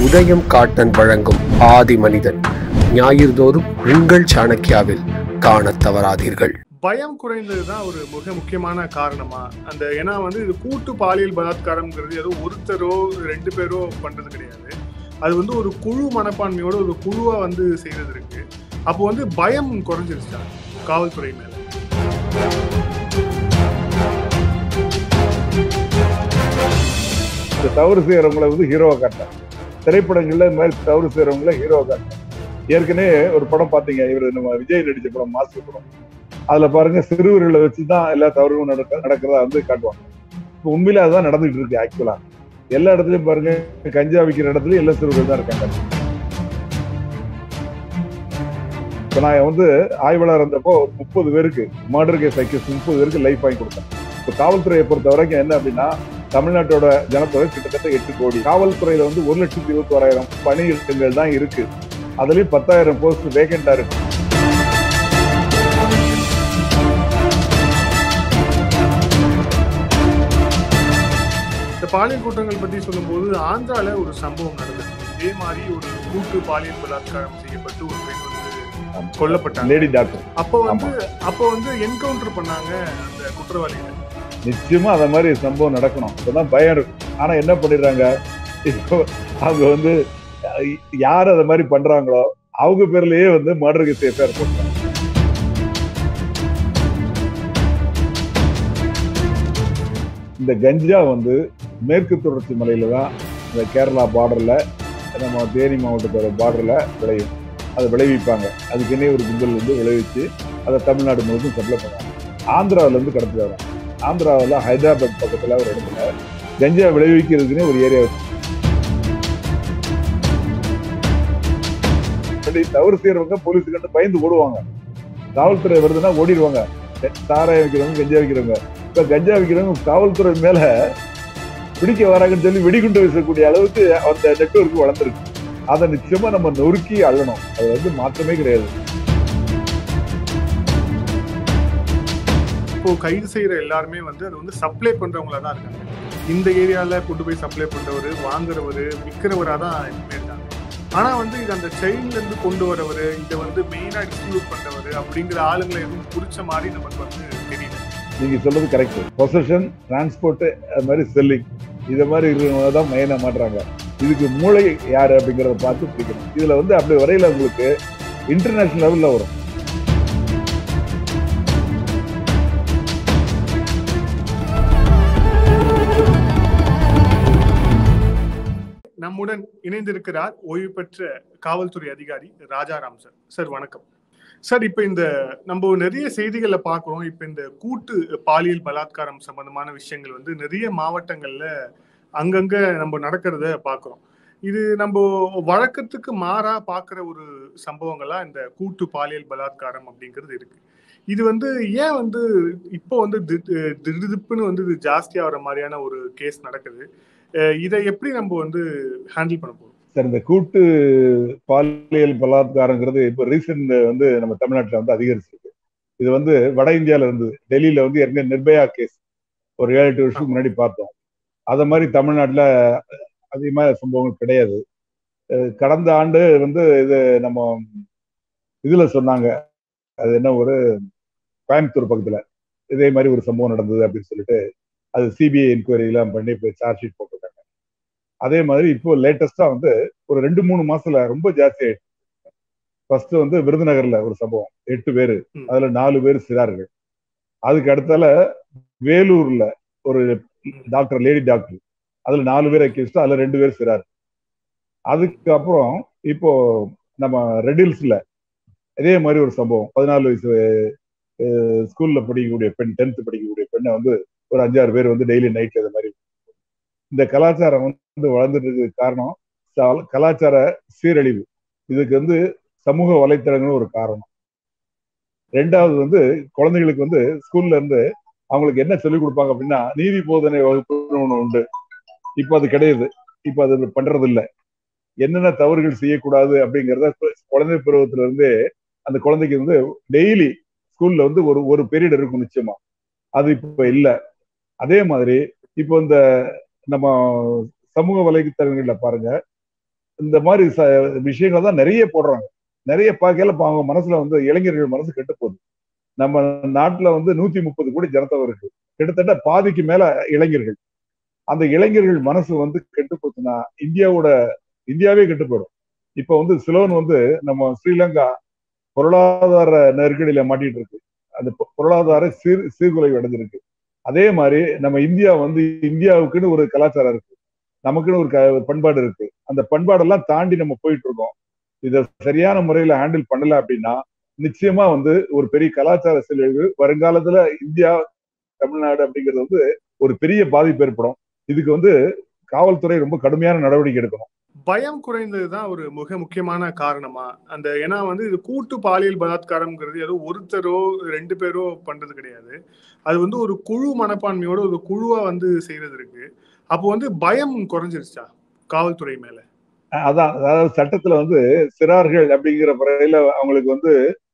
உதயம் காட்டன் வழங்கும் ஆதி மனிதன் ஞாயிறுதோறும் உங்கள் சாணக்கியாவில் காணத் தவறாதீர்கள் பயம் குறைந்தது தான் ஒரு மிக முக்கியமான காரணமா அந்த ஏன்னா வந்து இது கூட்டு பாலியல் பலாத்காரம்ங்கிறது ஏதோ ஒருத்தரோ ரெண்டு பேரோ பண்றது கிடையாது அது வந்து ஒரு குழு மனப்பான்மையோட ஒரு குழுவா வந்து செய்யறது இருக்கு அப்போ வந்து பயம் குறைஞ்சிருச்சா காவல்துறை மேல இந்த தவறு செய்யறவங்கள வந்து ஹீரோவா காட்டாங்க திரைப்படங்கள்ல இந்த மாதிரி தவறு செய்யறவங்கள ஹீரோவா காட்டாங்க ஏற்கனவே ஒரு படம் பாத்தீங்க இவர் நம்ம விஜய் நடிச்ச படம் மாஸ்டர் படம் அதுல பாருங்க சிறுவர்களை வச்சுதான் எல்லா தவறுகளும் நடக்க நடக்கிறதா வந்து காட்டுவாங்க இப்போ உண்மையில அதுதான் நடந்துட்டு இருக்கு ஆக்சுவலா எல்லா இடத்துலயும் பாருங்க கஞ்சா விற்கிற இடத்துலயும் எல்லா சிறுவர்கள் தான் இருக்காங்க இப்ப நான் வந்து ஆய்வாளர் இருந்தப்போ ஒரு முப்பது பேருக்கு மர்டர் கேஸ் அக்யூஸ் முப்பது பேருக்கு லைஃப் வாங்கி கொடுத்தேன் இப்போ காவல்துறையை பொறுத்த வரைக்கும் என்ன அப்படின்னா தமிழ்நாட்டோட ஜனத்தொகை கிட்டத்தட்ட எட்டு கோடி காவல்துறையில வந்து ஒரு லட்சத்தி இருபத்தி ஓராயிரம் பணியிடங்கள் தான் இருக்கு அதுலயும் பத்தாயிரம் போஸ்ட் வேகண்டா இருக்கு இந்த பாலியல் குற்றங்கள் பத்தி சொல்லும்போது ஆந்திரால ஒரு சம்பவம் நடந்தது இதே மாதிரி ஒரு கூட்டு பாலியல் பலாத்காரம் செய்யப்பட்டு ஒரு பெண் வந்து கொல்லப்பட்டாங்க லேடி டாக்டர் அப்போ வந்து அப்போ வந்து என்கவுண்டர் பண்ணாங்க அந்த குற்றவாளிகளை நிச்சயமா அந்த மாதிரி சம்பவம் நடக்கணும் அப்பதான் பயம் இருக்கும் ஆனா என்ன பண்ணிடுறாங்க இப்போ அவங்க வந்து அஹ், யார் அதை மாதிரி பண்றாங்களோ அவங்க பேர்லயே வந்து மர்டர் கேஸ் எஃப்ஐஆர் போட்டாங்க இந்த கஞ்சா வந்து மேற்கு தொடர்ச்சி மலையில தான் இந்த கேரளா பார்டர்ல நம்ம தேனி மாவட்டத்தோட பார்டர்ல விளையும் அதை விளைவிப்பாங்க அதுக்குன்னே ஒரு கும்பல் வந்து விளைவிச்சு அதை தமிழ்நாடு முழுவதும் சப்ளை பண்ணுவாங்க ஆந்திராவுல இருந்து கடத்தி வராங்க ஆந்திராவில் ஹைதராபாத் பக்கத்துல ஒரு இடத்துல கஞ்சா விளைவிக்கிறதுக்குன்னே ஒரு ஏரியா வச்சு அப்படி தவறு செய்யறவங்க போலீஸுக்கு கண்டு பயந்து ஓடுவாங்க காவல்துறை வருதுன்னா ஓடிடுவாங்க சாராயம் வைக்கிறவங்க கஞ்சா வைக்கிறவங்க இப்ப கஞ்சா வைக்கிறவங்க காவல்துறை மேல பிடிக்க வராங்கன்னு சொல்லி வெடிகுண்டு வீசக்கூடிய அளவுக்கு அந்த நெட்வொர்க் வளர்ந்துருக்கு அதை நிச்சயமா நம்ம நொறுக்கி அள்ளணும் அது வந்து மாற்றமே கிடையாது இப்போ கைது செய்யற எல்லாருமே வந்து அது வந்து சப்ளை பண்றவங்களா தான் இருக்காங்க இந்த ஏரியால கொண்டு போய் சப்ளை பண்றவர் வாங்குறவர் விற்கிறவரா தான் எப்பவுமே இருக்காங்க ஆனா வந்து இது அந்த செயின்ல இருந்து கொண்டு வரவர் இதை வந்து மெயினா டிஸ்ட்ரிபியூட் பண்றவர் அப்படிங்கிற ஆளுங்களை எதுவும் புடிச்ச மாதிரி நமக்கு வந்து தெரியல நீங்க சொல்றது கரெக்ட் பொசஷன் டிரான்ஸ்போர்ட் அது மாதிரி செல்லிங் இத மாதிரி இருக்கிறவங்க தான் மெயினா மாட்டுறாங்க இதுக்கு மூளை யாரு அப்படிங்கறத பார்த்து பிடிக்கணும் இதுல வந்து அப்படி வரையில உங்களுக்கு இன்டர்நேஷனல் லெவல்ல வரும் நம்முடன் இணைந்திருக்கிறார் ஓய்வு பெற்ற காவல்துறை அதிகாரி ராஜாராம் சார் சார் வணக்கம் சார் இப்ப இந்த நம்ம நிறைய செய்திகளை பார்க்கிறோம் இப்ப இந்த கூட்டு பாலியல் பலாத்காரம் சம்பந்தமான விஷயங்கள் வந்து நிறைய மாவட்டங்கள்ல அங்கங்க நம்ம நடக்கிறத பார்க்கிறோம் இது நம்ம வழக்கத்துக்கு மாறா பார்க்குற ஒரு சம்பவங்களா இந்த கூட்டு பாலியல் பலாத்காரம் அப்படிங்கிறது இருக்கு இது வந்து ஏன் வந்து இப்போ வந்து தி- திடுதிப்புன்னு வந்து இது ஜாஸ்தியா வர மாதிரியான ஒரு கேஸ் நடக்குது அஹ் இதை எப்படி நம்ம வந்து ஹேண்டில் பண்ண போறோம் சார் இந்த கூட்டு பாலியல் பலாத்காரங்கிறது இப்போ ரீசெண்ட் வந்து நம்ம தமிழ்நாட்டுல வந்து அதிகரிச்சிருக்கு இது வந்து வட இந்தியால இருந்தது டெல்லியில வந்து ஏற்கனவே நிர்பயா கேஸ் ஒரு ஏழு எட்டு வருஷத்துக்கு முன்னாடி பார்த்தோம் அத மாதிரி தமிழ்நாட்டுல அதிகமாக சம்பவங்கள் கிடையாது அஹ் கடந்த ஆண்டு வந்து இது நம்ம இதுல சொன்னாங்க அது என்ன ஒரு கோயம்புத்தூர் பக்கத்துல இதே மாதிரி ஒரு சம்பவம் நடந்தது அப்படின்னு சொல்லிட்டு அது சிபிஐ என்கொயரி எல்லாம் பண்ணி இப்போ சார்ஜ் ஷீட் போட்டிருக்காங்க அதே மாதிரி இப்போ லேட்டஸ்டா வந்து ஒரு ரெண்டு மூணு மாசத்துல ரொம்ப ஜாஸ்தி ஆயிடுச்சு ஃபர்ஸ்ட் வந்து விருதுநகர்ல ஒரு சம்பவம் எட்டு பேரு ம். அதுல நாலு பேர் சிறார்கள் அதுக்கு அடுத்தால வேலூர்ல ஒரு டாக்டர் லேடி டாக்டர் அதுல நாலு பேர் அக்யூஸ்ட் அதுல ரெண்டு பேர் சிறார் அதுக்கப்புறம் இப்போ நம்ம ரெடில்ஸ்ல இதே மாதிரி ஒரு சம்பவம் பதினாலு வயசு அஹ், ஸ்கூல்ல படிக்கக்கூடிய பெண் டென்த் படிக்கக்கூடிய பெண்ணை வந்து ஒரு அஞ்சாறு பேர் வந்து டெய்லி நைட்ல இது மாதிரி இந்த கலாச்சாரம் வந்து வளர்ந்துட்டு இருக்கிறதுக்கு காரணம் ச- கலாச்சார சீரழிவு இதுக்கு வந்து சமூக வலைத்தளங்களும் ஒரு காரணம் ரெண்டாவது வந்து குழந்தைகளுக்கு வந்து ஸ்கூல்ல இருந்து அவங்களுக்கு என்ன சொல்லிக் கொடுப்பாங்க அப்படின்னா நீதி போதனை வகுப்புன்னு ஒண்ணு உண்டு இப்ப அது கிடையாது இப்ப அது பண்றது இல்ல என்னென்ன தவறுகள் செய்யக்கூடாது அப்படிங்கறத கு- குழந்தை பருவத்துல இருந்தே அந்த குழந்தைக்கு வந்து டெய்லி ஸ்கூல்ல வந்து ஒரு ஒரு பீரியட் இருக்கும் நிச்சயமா அது இப்ப இல்ல அதே மாதிரி இப்போ இந்த நம்ம சமூக வலைத்தளங்கள்ல பாருங்க இந்த மாதிரி விஷயங்களை தான் நிறைய போடுறாங்க நிறைய பார்க்கல அவங்க மனசுல வந்து இளைஞர்கள் மனசு கெட்டு போகுது நம்ம நாட்டுல வந்து நூத்தி முப்பது கோடி ஜனத்தொகை இருக்கு கிட்டத்தட்ட பாதிக்கு மேல இளைஞர்கள் அந்த இளைஞர்கள் மனசு வந்து கெட்டு போச்சுன்னா இந்தியாவோட இந்தியாவே கெட்டு போயிடும் இப்ப வந்து சிலோன் வந்து நம்ம ஸ்ரீலங்கா பொருளாதார நெருக்கடியில மாட்டிட்டு இருக்கு அந்த பொருளாதார சீர் சீர்குலைவு அடைஞ்சிருக்கு அதே மாதிரி நம்ம இந்தியா வந்து இந்தியாவுக்குன்னு ஒரு கலாச்சாரம் இருக்கு நமக்குன்னு ஒரு பண்பாடு இருக்கு அந்த பண்பாடெல்லாம் தாண்டி நம்ம போயிட்டு இருக்கோம் இதை சரியான முறையில ஹேண்டில் பண்ணல அப்படின்னா நிச்சயமா வந்து ஒரு பெரிய கலாச்சார செலவு வருங்காலத்துல இந்தியா தமிழ்நாடு அப்படிங்கிறது வந்து ஒரு பெரிய பாதிப்பு ஏற்படும் இதுக்கு வந்து காவல்துறை ரொம்ப கடுமையான நடவடிக்கை எடுக்கணும் பயம் குறைந்ததுதான் ஒரு மிக முக்கியமான காரணமா அந்த ஏன்னா வந்து இது கூட்டு பாலியல் பலாத்காரம்ங்கிறது ஏதோ ஒருத்தரோ ரெண்டு பேரோ பண்றது கிடையாது அது வந்து ஒரு குழு மனப்பான்மையோட ஒரு குழுவா வந்து செய்யறது இருக்கு அப்போ வந்து பயம் குறைஞ்சிருச்சா காவல்துறை மேல அதான் அதாவது சட்டத்துல வந்து சிறார்கள் அப்படிங்கிற முறையில அவங்களுக்கு வந்து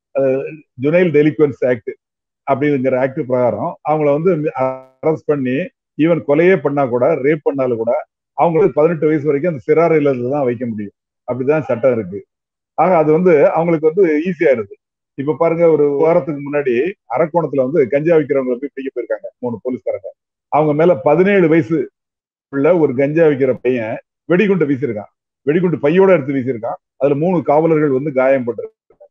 ஜுனைல் டெலிக்வன்ஸ் ஆக்ட் அப்படிங்கிற ஆக்ட் பிரகாரம் அவங்கள வந்து அரெஸ்ட் பண்ணி ஈவன் கொலையே பண்ணா கூட ரேப் பண்ணாலும் கூட அவங்களுக்கு பதினெட்டு வயசு வரைக்கும் அந்த சிறார் இல்லத்துல தான் வைக்க முடியும் அப்படிதான் சட்டம் இருக்கு ஆக அது வந்து அவங்களுக்கு வந்து ஈஸியா இருக்கு இப்ப பாருங்க ஒரு வாரத்துக்கு முன்னாடி அரக்கோணத்துல வந்து கஞ்சா விற்கிறவங்களை போய் பிடிக்க போயிருக்காங்க மூணு போலீஸ்காரங்க அவங்க மேல பதினேழு வயசு உள்ள ஒரு கஞ்சா விற்கிற பையன் வெடிகுண்டு வீசியிருக்கான் வெடிகுண்டு பையோட எடுத்து வீசியிருக்கான் அதுல மூணு காவலர்கள் வந்து காயப்பட்டிருக்காங்க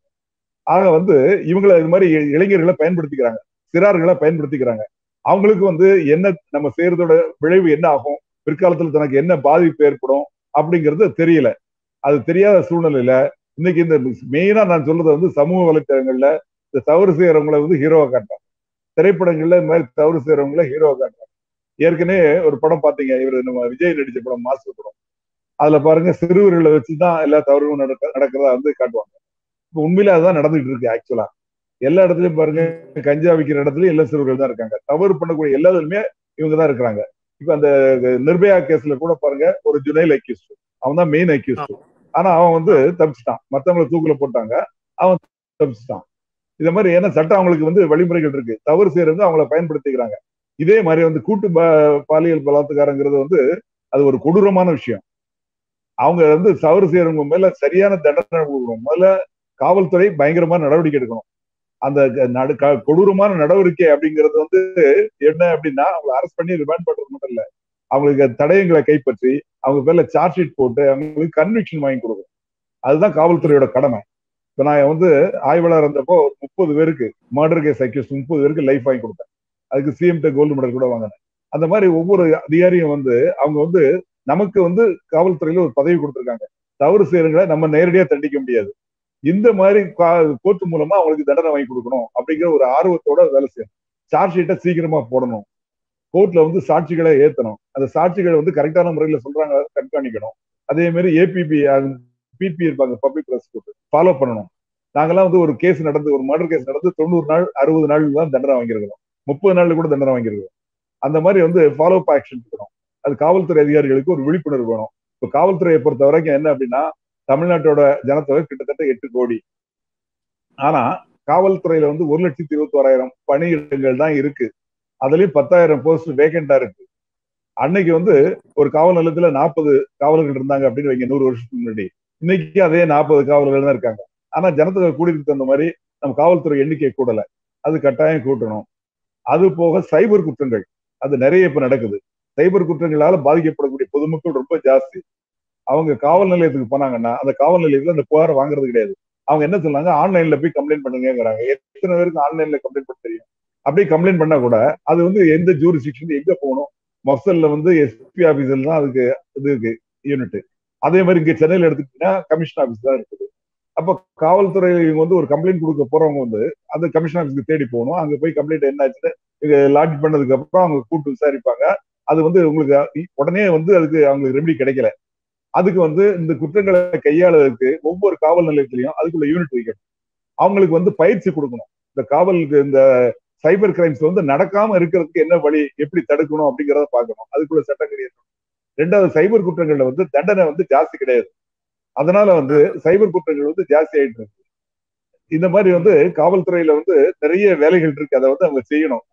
ஆக வந்து இவங்களை இது மாதிரி இளைஞர்களை பயன்படுத்திக்கிறாங்க சிறார்களை பயன்படுத்திக்கிறாங்க அவங்களுக்கு வந்து என்ன நம்ம செய்யறதோட விளைவு என்ன ஆகும் பிற்காலத்துல தனக்கு என்ன பாதிப்பு ஏற்படும் அப்படிங்கிறது தெரியல அது தெரியாத சூழ்நிலையில இன்னைக்கு இந்த மெயினா நான் சொல்றது வந்து சமூக வலைத்தளங்கள்ல இந்த தவறு செய்யறவங்களை வந்து ஹீரோவா காட்டுறாங்க திரைப்படங்கள்ல இந்த மாதிரி தவறு செய்யறவங்கள ஹீரோவா காட்டுறாங்க ஏற்கனவே ஒரு படம் பாத்தீங்க இவர் நம்ம விஜய் நடிச்ச படம் மாசு படம் அதுல பாருங்க சிறுவர்களை வச்சுதான் எல்லா தவறுகளும் நடக்க நடக்கிறதா வந்து காட்டுவாங்க இப்ப உண்மையில அதுதான் நடந்துட்டு இருக்கு ஆக்சுவலா எல்லா இடத்துலயும் பாருங்க கஞ்சா விற்கிற இடத்துலயும் எல்லா சிறுவர்கள் தான் இருக்காங்க தவறு பண்ணக்கூடிய எல்லா இதுலயுமே இவங்க தான் இருக்கிறாங்க இப்ப அந்த நிர்பயா கேஸ்ல கூட பாருங்க ஒரு ஜுனைல் அக்யூஸ்ட் அவன் தான் மெயின் அக்யூஸ்ட் ஆனா அவன் வந்து தப்பிச்சிட்டான் மத்தவங்களை தூக்குல போட்டாங்க அவன் தப்பிச்சிட்டான் இத மாதிரி ஏன்னா சட்டம் அவங்களுக்கு வந்து வழிமுறைகள் இருக்கு தவறு செய்யறது அவங்கள பயன்படுத்திக்கிறாங்க இதே மாதிரி வந்து கூட்டு பாலியல் பலாத்காரங்கிறது வந்து அது ஒரு கொடூரமான விஷயம் அவங்க வந்து தவறு செய்யறவங்க மேல சரியான தண்டனை கொடுக்கணும் முதல்ல காவல்துறை பயங்கரமான நடவடிக்கை எடுக்கணும் அந்த கொடூரமான நடவடிக்கை அப்படிங்கிறது வந்து என்ன அப்படின்னா அவங்களை அரெஸ்ட் பண்ணி ரிமாண்ட் பண்றது மட்டும் இல்ல அவங்களுக்கு தடயங்களை கைப்பற்றி அவங்க பேர்ல சார்ஜ் ஷீட் போட்டு அவங்களுக்கு கன்விக்ஷன் வாங்கி கொடுக்கணும் அதுதான் காவல்துறையோட கடமை இப்ப நான் வந்து ஆய்வாளர் இருந்தப்போ முப்பது பேருக்கு மர்டர் கேஸ் அக்யூஸ் முப்பது பேருக்கு லைஃப் வாங்கி கொடுத்தேன் அதுக்கு சிஎம்ட கோல்டு மெடல் கூட வாங்கினேன் அந்த மாதிரி ஒவ்வொரு அதிகாரியும் வந்து அவங்க வந்து நமக்கு வந்து காவல்துறையில ஒரு பதவி கொடுத்துருக்காங்க தவறு செய்யறவங்களை நம்ம நேரடியா தண்டிக்க முடியாது இந்த மாதிரி கோர்ட்டு மூலமா அவங்களுக்கு தண்டனை வாங்கி கொடுக்கணும் அப்படிங்கிற ஒரு ஆர்வத்தோட வேலை செய்யணும் சார்ஜ் ஷீட்டை சீக்கிரமா போடணும் கோர்ட்ல வந்து சாட்சிகளை ஏத்தணும் அந்த சாட்சிகளை வந்து கரெக்டான முறையில சொல்றாங்க கண்காணிக்கணும் அதே மாதிரி ஏபிபி பிபி இருப்பாங்க பப்ளிக் ப்ராசிக்யூட்டர் ஃபாலோ பண்ணணும் நாங்கெல்லாம் வந்து ஒரு கேஸ் நடந்து ஒரு மர்டர் கேஸ் நடந்து தொண்ணூறு நாள் அறுபது நாள் தான் தண்டனை வாங்கியிருக்கிறோம் முப்பது நாள்ல கூட தண்டனை வாங்கியிருக்கிறோம் அந்த மாதிரி வந்து ஃபாலோ அப் ஆக்ஷன் இருக்கணும் அது காவல்துறை அதிகாரிகளுக்கு ஒரு விழிப்புணர்வு வேணும் இப்போ காவல்துறையை பொறுத்த வரைக்கும் என்ன அப்படின்னா தமிழ்நாட்டோட ஜனத்தொகை கிட்டத்தட்ட எட்டு கோடி ஆனா காவல்துறையில வந்து ஒரு லட்சத்தி இருபத்தி ஓராயிரம் பணியிடங்கள் தான் இருக்கு அதுலயும் பத்தாயிரம் போஸ்ட் வேகண்டா இருக்கு அன்னைக்கு வந்து ஒரு காவல் நிலையத்துல நாற்பது காவலர்கள் இருந்தாங்க அப்படின்னு வைங்க நூறு வருஷத்துக்கு முன்னாடி இன்னைக்கு அதே நாற்பது காவலர்கள் தான் இருக்காங்க ஆனா ஜனத்தொகை கூடியிருக்கு தகுந்த மாதிரி நம்ம காவல்துறை எண்ணிக்கை கூடல அது கட்டாயம் கூட்டணும் அது போக சைபர் குற்றங்கள் அது நிறைய இப்ப நடக்குது சைபர் குற்றங்களால பாதிக்கப்படக்கூடிய பொதுமக்கள் ரொம்ப ஜாஸ்தி அவங்க காவல் நிலையத்துக்கு போனாங்கன்னா அந்த காவல் நிலையத்துல அந்த புகார் வாங்குறது கிடையாது அவங்க என்ன சொன்னாங்க ஆன்லைன்ல போய் கம்ப்ளைண்ட் பண்ணுங்கிறாங்க எத்தனை பேருக்கு ஆன்லைன்ல கம்ப்ளைண்ட் பண்ண தெரியும் அப்படியே கம்ப்ளைண்ட் பண்ணா கூட அது வந்து எந்த ஜூரி செக்ஷன் எங்க போகணும் மஃசல்ல வந்து எஸ்பி ஆபீஸ்ல தான் அதுக்கு இது இருக்கு யூனிட் அதே மாதிரி இங்க சென்னையில எடுத்துக்கிட்டீங்கன்னா கமிஷன் ஆபீஸ் தான் இருக்குது அப்ப காவல்துறை இவங்க வந்து ஒரு கம்ப்ளைண்ட் கொடுக்க போறவங்க வந்து அந்த கமிஷன் ஆபீஸ்க்கு தேடி போகணும் அங்க போய் கம்ப்ளைண்ட் என்ன ஆச்சுன்னு இங்க லாட்ஜ் பண்ணதுக்கு அப்புறம் அவங்க கூப்பிட்டு விசாரிப்பாங்க அது வந்து உங்களுக்கு உடனே வந்து அதுக்கு அவங்களுக்கு ரெமெடி கிடைக்கல அதுக்கு வந்து இந்த குற்றங்களை கையாளுவதற்கு ஒவ்வொரு காவல் நிலையத்திலையும் அதுக்குள்ள யூனிட் வைக்கணும் அவங்களுக்கு வந்து பயிற்சி கொடுக்கணும் இந்த காவலுக்கு இந்த சைபர் கிரைம்ஸ் வந்து நடக்காம இருக்கிறதுக்கு என்ன வழி எப்படி தடுக்கணும் அப்படிங்கிறத பார்க்கணும் அதுக்குள்ள சட்டம் கிடையாது ரெண்டாவது சைபர் குற்றங்கள்ல வந்து தண்டனை வந்து ஜாஸ்தி கிடையாது அதனால வந்து சைபர் குற்றங்கள் வந்து ஜாஸ்தி ஆயிட்டு இருக்கு இந்த மாதிரி வந்து காவல்துறையில வந்து நிறைய வேலைகள் இருக்கு அதை வந்து அவங்க செய்யணும்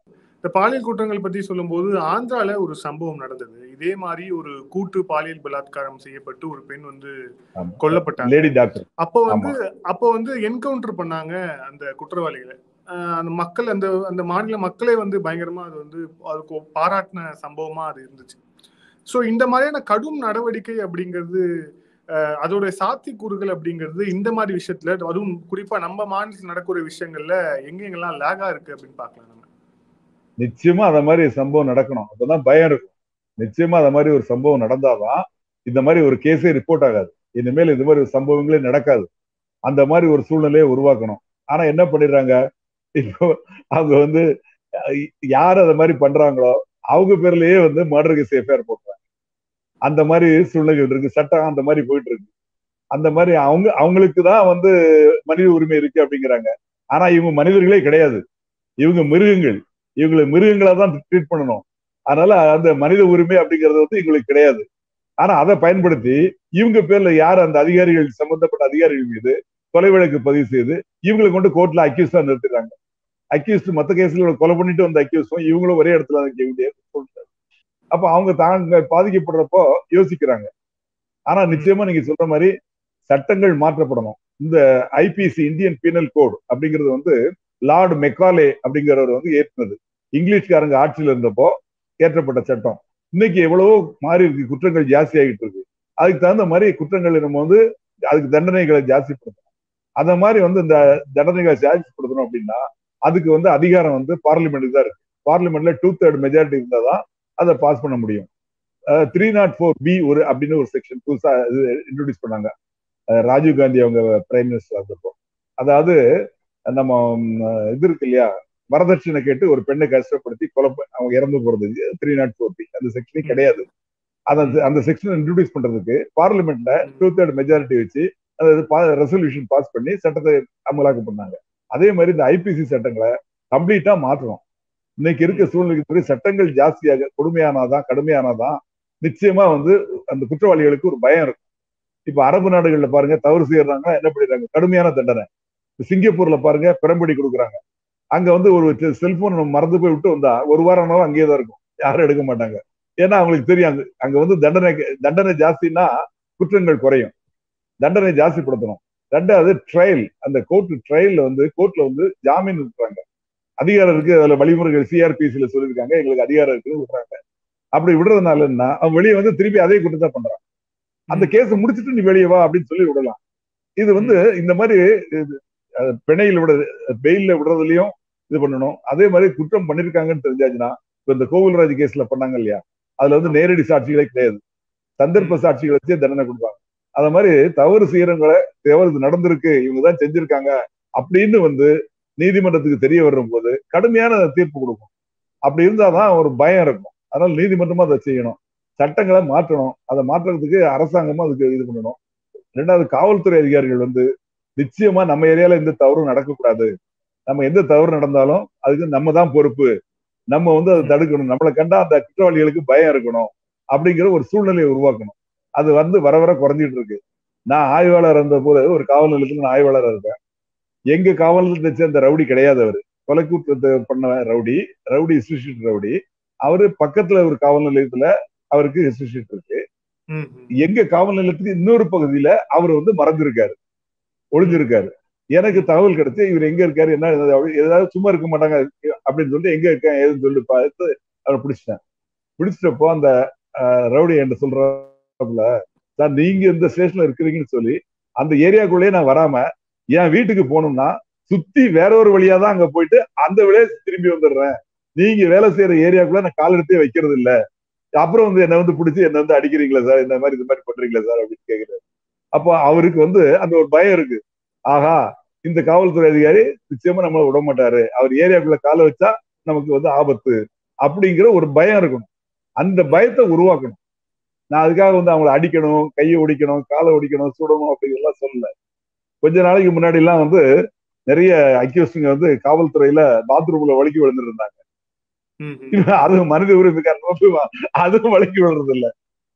இந்த பாலியல் குற்றங்கள் பத்தி சொல்லும்போது ஆந்திரால ஒரு சம்பவம் நடந்தது இதே மாதிரி ஒரு கூட்டு பாலியல் பலாத்காரம் செய்யப்பட்டு ஒரு பெண் வந்து ஆமா. கொல்லப்பட்டாங்க லேடி டாக்டர் அப்போ வந்து அப்போ வந்து என்கவுண்டர் பண்ணாங்க அந்த குற்றவாளிகளை ஆஹ் அந்த மக்கள் அந்த அந்த மாநில மக்களே வந்து பயங்கரமா அது வந்து அதுக்கு பாராட்டின சம்பவமா அது இருந்துச்சு ஸோ இந்த மாதிரியான கடும் நடவடிக்கை அப்படிங்கிறது ஆஹ் அதோட சாத்தியக்கூறுகள் அப்படிங்கிறது இந்த மாதிரி விஷயத்துல அதுவும் குறிப்பா நம்ம மாநிலத்தில் நடக்கிற விஷயங்கள்ல எங்கெங்கெல்லாம் லேகா இருக்கு அப்படின்னு பார்க்கலாம் நம்ம நிச்சயமா அந்த மாதிரி சம்பவம் நடக்கணும் அப்பதான் பயம் இருக்கும் நிச்சயமா அந்த மாதிரி ஒரு சம்பவம் நடந்தாதான் இந்த மாதிரி ஒரு கேஸே ரிப்போர்ட் ஆகாது இனிமேல் இந்த மாதிரி சம்பவங்களே நடக்காது அந்த மாதிரி ஒரு சூழ்நிலையை உருவாக்கணும் ஆனா என்ன பண்ணிடுறாங்க இப்போ அவங்க வந்து அஹ், யார் அந்த மாதிரி பண்றாங்களோ அவங்க பேர்லயே வந்து மர்டர் கேஸ் எஃப்ஐஆர் போடுறாங்க அந்த மாதிரி சூழ்நிலைகள் இருக்கு சட்டம் அந்த மாதிரி போயிட்டு இருக்கு அந்த மாதிரி அவங்க அவங்களுக்கு தான் வந்து மனித உரிமை இருக்கு அப்படிங்கிறாங்க ஆனா இவங்க மனிதர்களே கிடையாது இவங்க மிருகங்கள் இவங்களை மிருகங்களா தான் ட்ரீட் பண்ணணும் அதனால அந்த மனித உரிமை அப்படிங்கிறது வந்து எங்களுக்கு கிடையாது ஆனா அதை பயன்படுத்தி இவங்க பேர்ல யார் அந்த அதிகாரிகள் சம்பந்தப்பட்ட அதிகாரிகள் மீது கொலை வழக்கு பதிவு செய்து இவங்களை கொண்டு கோர்ட்ல அக்யூஸ்டா நிறுத்துறாங்க அக்யூஸ்ட் மத்த கேஸ்ல கொலை பண்ணிட்டு வந்த அக்யூஸ்டும் இவங்களும் ஒரே இடத்துல வைக்க வேண்டிய சொல்லிட்டாரு அப்ப அவங்க தாங்க பாதிக்கப்படுறப்போ யோசிக்கிறாங்க ஆனா நிச்சயமா நீங்க சொல்ற மாதிரி சட்டங்கள் மாற்றப்படணும் இந்த ஐபிசி இந்தியன் பீனல் கோட் அப்படிங்கிறது வந்து லார்டு மெக்காலே அப்படிங்கிறவர் வந்து ஏற்றினது இங்கிலீஷ்காரங்க ஆட்சியில் இருந்தப்போ ஏற்றப்பட்ட சட்டம் இன்னைக்கு எவ்வளவோ மாறி இருக்கு குற்றங்கள் ஜாஸ்தி ஆகிட்டு இருக்கு அதுக்கு தகுந்த மாதிரி குற்றங்களை நம்ம வந்து அதுக்கு தண்டனைகளை ஜாஸ்திப்படுத்தணும் அந்த மாதிரி வந்து இந்த தண்டனைகளை ஜாஸ்திப்படுத்தணும் அப்படின்னா அதுக்கு வந்து அதிகாரம் வந்து பார்லிமெண்ட்டுக்கு தான் இருக்கு பார்லிமெண்ட்ல டூ தேர்ட் மெஜாரிட்டி இருந்தால் தான் அதை பாஸ் பண்ண முடியும் த்ரீ நாட் ஃபோர் பி ஒரு அப்படின்னு ஒரு செக்ஷன் புதுசா இன்ட்ரோடியூஸ் பண்ணாங்க அஹ் ராஜீவ் காந்தி அவங்க பிரைம் மினிஸ்டர் இருந்தப்போ அதாவது நம்ம ம், இது இருக்கு இல்லையா வரதட்சணை கேட்டு ஒரு பெண்ணை கஷ்டப்படுத்தி கொலை ப- அவங்க இறந்து போறது த்ரீ நாட் ஃபோர் பி அந்த செக்ஷனே கிடையாது அந்த அந்த செக்ஷன் இன்ட்ரோடியூஸ் பண்றதுக்கு பார்லிமெண்ட்ல டூ தேர்ட் மெஜாரிட்டி வச்சு அதாவது ரெசல்யூஷன் பாஸ் பண்ணி சட்டத்தை அமலாக்க பண்ணாங்க அதே மாதிரி இந்த ஐபிசி சட்டங்களை கம்ப்ளீட்டா மாற்றணும் இன்னைக்கு இருக்க சூழ்நிலைக்கு சட்டங்கள் ஜாஸ்தியாக கொடுமையானாதான் கடுமையானாதான் நிச்சயமா வந்து அந்த குற்றவாளிகளுக்கு ஒரு பயம் இருக்கும் இப்ப அரபு நாடுகள்ல பாருங்க தவறு செய்யறாங்க என்ன பண்ணிடுறாங்க கடுமையான தண்டனை இப்ப சிங்கப்பூர்ல பாருங்க பிறம்படி கொடுக்குறாங்க அங்க வந்து ஒரு செல்போன் மறந்து போய் விட்டு வந்தா ஒரு வாரம் ஆனாலும் அங்கேயே தான் இருக்கும் யாரும் எடுக்க மாட்டாங்க ஏன்னா அவங்களுக்கு தெரியும் அங்க அங்க வந்து தண்டனை தண்டனை ஜாஸ்தின்னா குற்றங்கள் குறையும் தண்டனை ஜாஸ்திப்படுத்தணும் ரெண்டாவது ட்ரையல் அந்த கோர்ட் ட்ரையல்ல வந்து கோர்ட்ல வந்து ஜாமீன் இருக்கிறாங்க அதிகாரம் இருக்கு அதுல வழிமுறைகள் சிஆர்பிசில சொல்லியிருக்காங்க எங்களுக்கு அதிகாரம் இருக்குன்னு விடுறாங்க அப்படி விடுறதுனால என்ன அவன் வெளியே வந்து திருப்பி அதே குற்றத்தை பண்றான் அந்த கேஸ் முடிச்சுட்டு நீ வெளியே வா அப்படின்னு சொல்லி விடலாம் இது வந்து இந்த மாதிரி இது, அஹ், பிணையில் விட பெயில்ல விடுறதுலயும் இது பண்ணணும் அதே மாதிரி குற்றம் பண்ணிருக்காங்கன்னு தெரிஞ்சாச்சுன்னா இப்ப இந்த கோவில்ராஜ் கேஸ்ல பண்ணாங்க இல்லையா அதுல வந்து நேரடி சாட்சிகளே கிடையாது சந்தர்ப்ப சாட்சிகளை வச்சே தண்டனை கொடுப்பாங்க அத மாதிரி தவறு செய்யறவங்களை தவறு நடந்திருக்கு இவங்க தான் செஞ்சிருக்காங்க அப்படின்னு வந்து நீதிமன்றத்துக்கு தெரிய வரும் போது கடுமையான தீர்ப்பு கொடுக்கும் அப்படி இருந்தாதான் ஒரு பயம் இருக்கும் அதனால நீதிமன்றமா அதை செய்யணும் சட்டங்களை மாற்றணும் அதை மாற்றுறதுக்கு அரசாங்கமும் அதுக்கு இது பண்ணணும் ரெண்டாவது காவல்துறை அதிகாரிகள் வந்து நிச்சயமா நம்ம ஏரியால எந்த தவறும் நடக்கக்கூடாது நம்ம எந்த தவறு நடந்தாலும் அதுக்கு நம்ம தான் பொறுப்பு நம்ம வந்து அதை தடுக்கணும் நம்மளை கண்டா அந்த குற்றவாளிகளுக்கு பயம் இருக்கணும் அப்படிங்கிற ஒரு சூழ்நிலையை உருவாக்கணும் அது வந்து வர வர குறைஞ்சிட்டு இருக்கு நான் ஆய்வாளர் இருந்த போது ஒரு காவல் நிலையத்துல நான் ஆய்வாளராக இருக்கேன் எங்க காவல் நிலையத்தை சேர்ந்த ரவுடி கிடையாது அவரு கொலைக்கூட்டத்தை பண்ண ரவுடி ரவுடி இன்ஸ்டிடியூட் ரவுடி அவரு பக்கத்துல ஒரு காவல் நிலையத்துல அவருக்கு இன்ஸ்டிடியூட் இருக்கு ம், ம். எங்க காவல் நிலையத்துக்கு இன்னொரு பகுதியில அவர் வந்து மறந்துருக்காரு ஒளிஞ்சிருக்காரு எனக்கு தகவல் கிடைச்சு இவர் எங்க இருக்காரு என்ன ஏதாவது அப்படி- ஏதாவது சும்மா இருக்க மாட்டாங்க அப்படின்னு சொல்லிட்டு எங்க இருக்கேன் ஏதுன்னு சொல்லி பார்த்து அவரை பிடிச்சிட்டேன் பிடிச்சிட்டப்போ அந்த அஹ், ரவுடி என்கிட்ட சொல்றாப்புல சார் நீங்க இந்த ஸ்டேஷன்ல இருக்கிறீங்கன்னு சொல்லி அந்த ஏரியாக்குள்ளேயே நான் வராம என் வீட்டுக்கு போகணும்னா சுத்தி வேற ஒரு வழியா தான் அங்க போயிட்டு அந்த வழியா திரும்பி வந்துடுறேன் நீங்க வேலை செய்யற ஏரியாக்குள்ள நான் கால் எடுத்தே வைக்கிறது இல்ல அப்புறம் வந்து என்ன வந்து பிடிச்சி என்ன வந்து அடிக்கிறீங்களா சார் இந்த மாதிரி இந்த மாதிரி பண்றீங்களா சார் அப்படின்னு கேக்குறாரு அப்போ அவருக்கு வந்து அந்த ஒரு பயம் இருக்கு ஆஹா இந்த காவல்துறை அதிகாரி நிச்சயமா நம்மள விட மாட்டாரு அவர் ஏரியாக்குள்ள காலை வச்சா நமக்கு வந்து ஆபத்து அப்படிங்கிற ஒரு பயம் இருக்கணும் அந்த பயத்தை உருவாக்கணும் நான் அதுக்காக வந்து அவங்கள அடிக்கணும் கையை ஒடிக்கணும் காலை ஒடிக்கணும் சுடணும் அப்படிங்கிறதெல்லாம் சொல்லல கொஞ்ச நாளைக்கு முன்னாடி எல்லாம் வந்து நிறைய அக்யூஸ்டுங்க வந்து காவல்துறையில பாத்ரூம்ல வழுக்கி விழுந்துருந்தாங்க ம், ம். அது மனித உரிமை காரணமா அதுவும் வழக்கி விடுறது இல்ல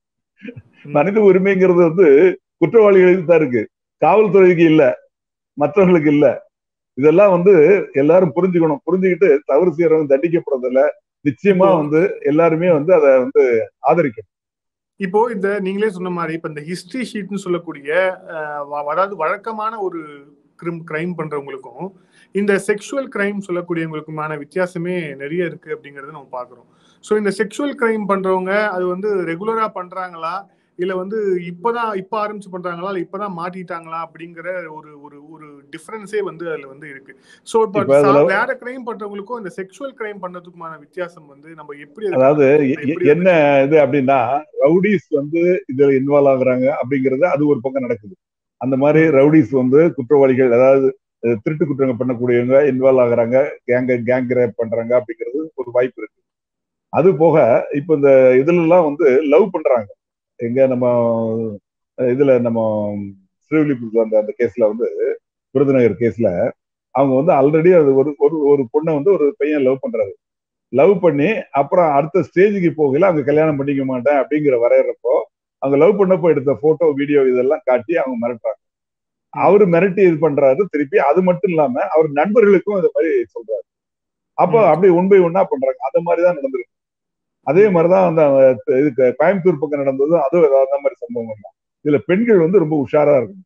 மனித உரிமைங்கிறது வந்து குற்றவாளிகளுக்கு தான் இருக்கு காவல்துறைக்கு இல்ல மற்றவர்களுக்கு இல்ல இதெல்லாம் வந்து எல்லாரும் புரிஞ்சுக்கணும் புரிஞ்சுக்கிட்டு தவறு செய்யறவங்க தண்டிக்கப்படுறதில்ல நிச்சயமா வந்து எல்லாருமே வந்து அதை வந்து ஆதரிக்கணும் இப்போ இந்த நீங்களே சொன்ன மாதிரி இப்ப இந்த ஹிஸ்டரி ஷீட்னு சொல்லக்கூடிய அஹ், வ- அதாவது வழக்கமான ஒரு கிரிம் கிரைம் பண்றவங்களுக்கும் இந்த செக்ஷுவல் கிரைம் சொல்லக்கூடியவங்களுக்குமான வித்தியாசமே நிறைய இருக்கு அப்படிங்கறத நம்ம பாக்குறோம் ஸோ இந்த செக்ஷுவல் கிரைம் பண்றவங்க அது வந்து ரெகுலரா பண்றாங்களா இல்ல வந்து இப்பதான் இப்ப ஆரம்பிச்சு பண்றாங்களா இல்ல இப்பதான் மாட்டிட்டாங்களா அப்படிங்கிற ஒரு ஒரு ஒரு டிஃபரன்ஸே வந்து அதுல வந்து இருக்கு ஸோ இப்போ இப்ப அதுல- சா- வேற கிரைம் பண்றவங்களுக்கும் இந்த செக்ஷுவல் கிரைம் பண்றதுக்குமான வித்தியாசம் வந்து நம்ம எப்படி அது- அதாவது எ- எப்படி என்ன இது அப்படின்னா ரவுடிஸ் வந்து இதுல இன்வால்வ் ஆகுறாங்க அப்படிங்கறது அது ஒரு பக்கம் நடக்குது அந்த மாதிரி ரவுடிஸ் வந்து குற்றவாளிகள் அதாவது அஹ், திருட்டு குற்றங்கள் பண்ணக்கூடியவங்க இன்வால்வ் ஆகுறாங்க கேங்க கேங் ரேப் பண்றாங்க அப்படிங்கிறது ஒரு வாய்ப்பு இருக்கு அது போக இப்ப இந்த இதுல எல்லாம் வந்து லவ் பண்றாங்க எங்க நம்ம அஹ், இதுல நம்ம ஸ்ரீவில்லிபுத்தூர் அந்த அந்த கேஸ்ல வந்து விருதுநகர் கேஸ்ல அவங்க வந்து ஆல்ரெடி அது ஒரு ஒரு ஒரு பொண்ணை வந்து ஒரு பையன் லவ் பண்றாரு லவ் பண்ணி அப்புறம் அடுத்த ஸ்டேஜுக்கு போகல அவங்க கல்யாணம் பண்ணிக்க மாட்டேன் அப்படிங்கிற வரையறப்போ அவங்க லவ் பண்ணப்போ எடுத்த போட்டோ வீடியோ இதெல்லாம் காட்டி அவங்க மிரட்டுறாங்க அவரு மிரட்டி இது பண்றாரு திருப்பி அது மட்டும் இல்லாம அவர் நண்பர்களுக்கும் இந்த மாதிரி சொல்றாரு அப்போ ம். அப்படி ஒன் பை ஒன்னா பண்றாங்க அந்த மாதிரிதான் நடந்திருக்கு அதே மாதிரிதான் அந்த அஹ், இதுக்கு கோயம்புத்தூர் பக்கம் நடந்ததும் அதுவும் ஏதாவது அந்த மாதிரி சம்பவம் தான் இதுல பெண்கள் வந்து ரொம்ப உஷாரா இருக்கும்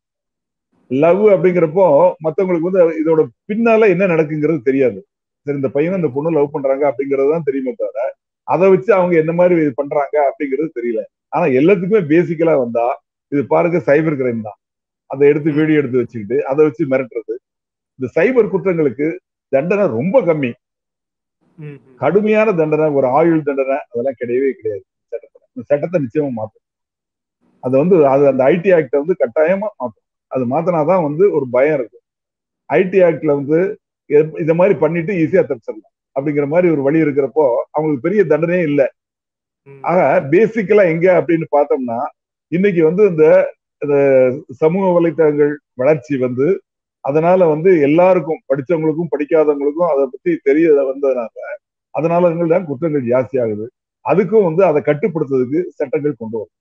லவ் அப்படிங்கிறப்போ மத்தவங்களுக்கு வந்து இதோட பின்னால என்ன நடக்குங்கிறது தெரியாது சரி இந்த பையனும் இந்த பொண்ணு லவ் பண்றாங்க அப்படிங்கிறது தான் தெரியுமே தவிர அதை வச்சு அவங்க என்ன மாதிரி இது பண்றாங்க அப்படிங்கிறது தெரியல ஆனா எல்லாத்துக்குமே பேசிக்கலா வந்தா இது பாருங்க சைபர் கிரைம் தான் அதை எடுத்து வீடியோ எடுத்து வச்சுக்கிட்டு அதை வச்சு மிரட்டுறது இந்த சைபர் குற்றங்களுக்கு தண்டனை ரொம்ப கம்மி ம், ம். கடுமையான தண்டனை ஒரு ஆயுள் தண்டனை அதெல்லாம் கிடையவே கிடையாது சட்டத்துல இந்த சட்டத்தை நிச்சயமா மாற்றும் அது வந்து அது அந்த ஐடி ஆக்ட வந்து கட்டாயமா மாற்றும் அது மாத்தினாதான் வந்து ஒரு பயம் இருக்கும் ஐடி ஆக்ட்ல வந்து எ- இத மாதிரி பண்ணிட்டு ஈஸியா தப்பிச்சிடலாம் அப்படிங்கிற மாதிரி ஒரு வழி இருக்கிறப்போ அவங்களுக்கு பெரிய தண்டனையே இல்லை ம். ஆக பேசிக்கலா எங்க அப்படின்னு பார்த்தோம்னா இன்னைக்கு வந்து இந்த இந்த சமூக வலைத்தளங்கள் வளர்ச்சி வந்து அதனால வந்து எல்லாருக்கும் படிச்சவங்களுக்கும் படிக்காதவங்களுக்கும் அதை பத்தி தெரிய வந்ததுனால அதனால தான் குற்றங்கள் ஜாஸ்தி ஆகுது அதுக்கும் வந்து அதை கட்டுப்படுத்துறதுக்கு சட்டங்கள் கொண்டு வரும்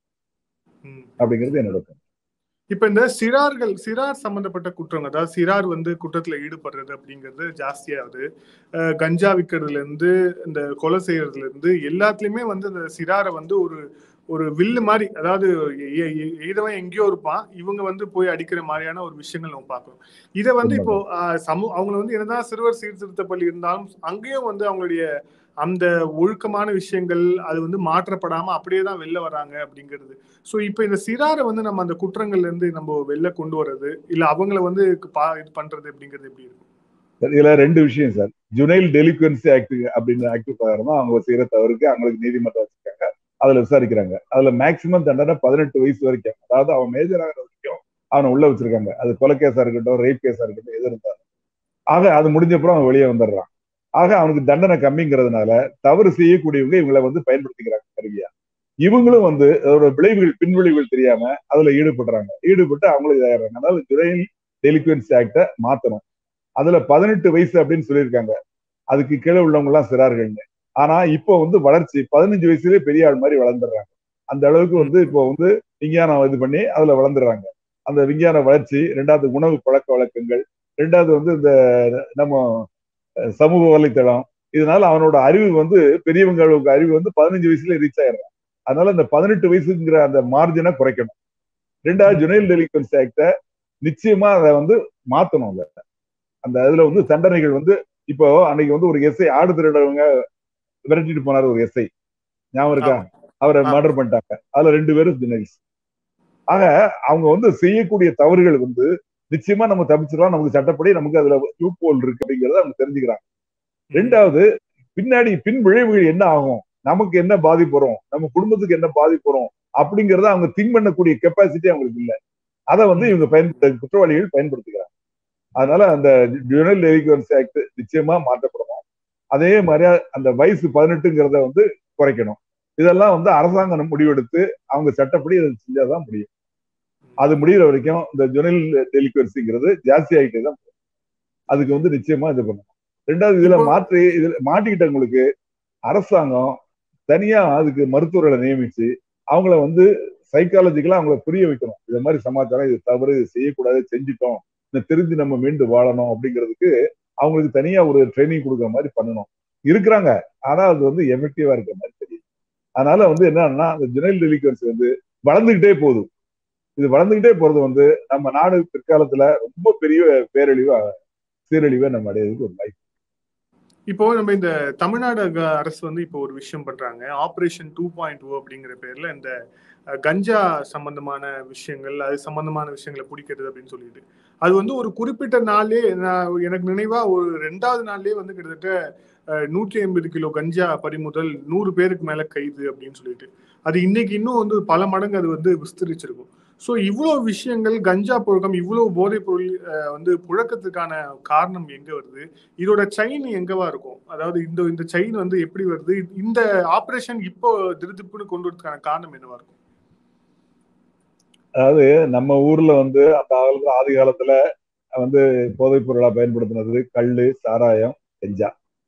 ம். அப்படிங்கிறது என்னோட கருத்து. இப்ப இந்த சிறார்கள் சிறார் சம்பந்தப்பட்ட குற்றங்கள் அதாவது சிறார் வந்து குற்றத்துல ஈடுபடுறது அப்படிங்கிறது ஜாஸ்தியாகுது அஹ் கஞ்சா விற்கிறதுல இருந்து இந்த கொலை செய்யறதுல இருந்து எல்லாத்துலயுமே வந்து இந்த சிறாரை வந்து ஒரு ஒரு வில்லு மாதிரி அதாவது எ- எ- எய்தவன் எங்கேயோ இருப்பான் இவங்க வந்து போய் அடிக்கிற மாதிரியான ஒரு விஷயங்கள் நம்ம பார்க்கிறோம் இதை வந்து இப்போ அஹ், சமூ அவங்க வந்து என்னதான் சிறுவர் சீர்திருத்த பள்ளி இருந்தாலும் அங்கேயும் வந்து அவங்களுடைய அந்த ஒழுக்கமான விஷயங்கள் அது வந்து மாற்றப்படாம அப்படியே தான் வெளில வராங்க அப்படிங்கிறது ஸோ இப்போ இந்த சிறாரை வந்து நம்ம அந்த குற்றங்கள்ல இருந்து நம்ம வெளில கொண்டு வர்றது இல்ல அவங்கள வந்து பா- இது பண்றது அப்படிங்கிறது எப்படி இருக்கும் இதுல ரெண்டு விஷயம் சார் ஜுனைல் டெலிகுவன்சி ஆக்ட் அப்படின்ற ஆக்ட் பிரகாரம் தான் அவங்க செய்யற தவறுக்கு அவங்களுக்கு நீதிமன்றம் வச்சிருக்காங்க அதுல விசாரிக்கிறாங்க அதுல மேக்சிமம் தண்டனை பதினெட்டு வயசு வரைக்கும் அதாவது அவன் மேஜர் ஆகிற வரைக்கும் அவனை உள்ள வச்சிருக்காங்க அது கொலை கேஸா இருக்கட்டும் ரேப் கேஸா இருக்கட்டும் எது இருந்தாலும் ஆக அது முடிஞ்சப்புறம் அவன் வெளியே வந்துடுறான் ஆக அவனுக்கு தண்டனை கம்மிங்கிறதுனால தவறு செய்யக்கூடியவங்க இவங்களை வந்து பயன்படுத்திக்கிறாங்க கருவியா இவங்களும் வந்து அதோட விளைவுகள் பின்விளைவுகள் தெரியாம அதுல ஈடுபடுறாங்க ஈடுபட்டு அவங்களும் இதாயிடுறாங்க அதனால ஜுனைல் டெலிகுவன்சி ஆக்ட மாத்தணும் அதுல பதினெட்டு வயசு அப்படின்னு சொல்லியிருக்காங்க அதுக்கு கீழே உள்ளவங்க எல்லாம் சிறார்கள்னு ஆனா இப்போ வந்து வளர்ச்சி பதினஞ்சு வயசுலயே பெரிய ஆள் மாதிரி வளர்ந்துடுறாங்க அந்த அளவுக்கு வந்து இப்போ வந்து விஞ்ஞானம் இது பண்ணி அதுல வளர்ந்துடுறாங்க அந்த விஞ்ஞான வளர்ச்சி ரெண்டாவது உணவு பழக்க வழக்கங்கள் ரெண்டாவது வந்து இந்த நம்ம அஹ், சமூக வலைத்தளம் இதனால அவனோட அறிவு வந்து பெரியவங்களுக்கு அறிவு வந்து பதினஞ்சு வயசுல ரீச் ஆயிடுறான் அதனால இந்த பதினெட்டு வயசுங்கிற அந்த மார்ஜினை குறைக்கணும் ரெண்டாவது ஜுனைல் டெலிகுவன்சி ஆக்ட நிச்சயமா அதை வந்து மாத்தணும் அதை அந்த இதுல வந்து தண்டனைகள் வந்து இப்போ அன்னைக்கு வந்து ஒரு எஸ்ஐ ஆடு திருடவங்க விரட்டிட்டு போனார் ஒரு எஸ்ஐ ஞாபகம் இருக்கா ஆமா. அவரை ஆமா. மர்டர் பண்ணிட்டாங்க அதுல ரெண்டு பேரும் ஜெனரிஸ் ஆக அவங்க வந்து செய்யக்கூடிய தவறுகள் வந்து நிச்சயமா நம்ம தப்பிச்சிடலாம் நமக்கு சட்டப்படி நமக்கு அதுல லூப் ஹோல் இருக்கு அப்படிங்கறத அவங்க தெரிஞ்சுக்கிறாங்க ரெண்டாவது பின்னாடி பின் விளைவுகள் என்ன ஆகும் நமக்கு என்ன பாதிப்பு வரும் நம்ம குடும்பத்துக்கு என்ன பாதிப்பு வரும் அப்படிங்கறத அவங்க திங்க் பண்ணக்கூடிய கெப்பாசிட்டி அவங்களுக்கு இல்லை அதை வந்து இவங்க பயன்படுத்த குற்றவாளிகள் பயன்படுத்திக்கிறாங்க அதனால அந்த ஜுவனல் டெலிகுவன்சி ஆக்ட் நிச்சயமா மாற்றப்படணும் அதே மாதிரி அந்த வயசு பதினெட்டுங்கிறத வந்து குறைக்கணும் இதெல்லாம் வந்து அரசாங்கம் முடிவெடுத்து அவங்க சட்டப்படி அதை செஞ்சாதான் முடியும் அது முடிகிற வரைக்கும் இந்த ஜுவனல் டெலிகுவன்சிங்கிறது ஜாஸ்தி ஆகிட்டே தான் போகும். அதுக்கு வந்து நிச்சயமா இது பண்ணணும் ரெண்டாவது இதுல இப்போ- மாற்றி இதுல மாட்டிக்கிட்டவங்களுக்கு அரசாங்கம் தனியா அதுக்கு மருத்துவர்களை நியமிச்சு அவங்கள வந்து சைக்காலஜிக்கலா அவங்கள புரிய வைக்கணும் இந்த மாதிரி சமாச்சாரம் இது தவறு இது செய்யக்கூடாது செஞ்சுட்டோம் இந்த தெரிஞ்சு நம்ம மீண்டு வாழணும் அப்படிங்கிறதுக்கு அவங்களுக்கு தனியா ஒரு ட்ரைனிங் கொடுக்குற மாதிரி பண்ணணும் இருக்கிறாங்க ஆனா அது வந்து எஃபெக்டிவா இருக்கிற மாதிரி தெரியும் அதனால வந்து என்னன்னா அந்த ஜெனரல் டெலிகன்சி வந்து வளர்ந்துகிட்டே போகுது இது வளர்ந்துகிட்டே போறது வந்து நம்ம நாடு பிற்காலத்துல ரொம்ப பெரிய பேரழிவு சீரழிவை நம்ம அடையிறதுக்கு ஒரு வாய்ப்பு இப்போ நம்ம இந்த தமிழ்நாடு அக- அரசு வந்து இப்போ ஒரு விஷயம் பண்றாங்க ஆபரேஷன் டூ பாயிண்ட் ஓ அப்படிங்கிற பேர்ல இந்த அஹ், கஞ்சா சம்பந்தமான விஷயங்கள் அது சம்பந்தமான விஷயங்களை பிடிக்கிறது அப்படின்னு சொல்லிட்டு அது வந்து ஒரு குறிப்பிட்ட நாளே நான் எனக்கு நினைவா ஒரு ரெண்டாவது நாள்லயே வந்து கிட்டத்தட்ட அஹ், நூற்றி ஐம்பது கிலோ கஞ்சா பறிமுதல் நூறு பேருக்கு மேல கைது அப்படின்னு சொல்லிட்டு அது இன்னைக்கு இன்னும் வந்து பல மடங்கு அது வந்து விஸ்தரிச்சிருக்கும் ஸோ இவ்வளோ விஷயங்கள் கஞ்சா புழக்கம் இவ்வளோ போதைப் பொருள் அஹ், வந்து புழக்கத்துக்கான காரணம் எங்க வருது இதோட செயின் எங்கவா இருக்கும் அதாவது இந்த இந்த செயின் வந்து எப்படி வருது இந்த ஆபரேஷன் இப்போ திருதிப்புன்னு கொண்டு வரதுக்கான காரணம் என்னவா இருக்கும் அதாவது நம்ம ஊர்ல வந்து அந்த காலத்துல ஆதி காலத்துல வந்து போதைப் பொருளா பயன்படுத்தினது கள்ளு சாராயம் கஞ்சா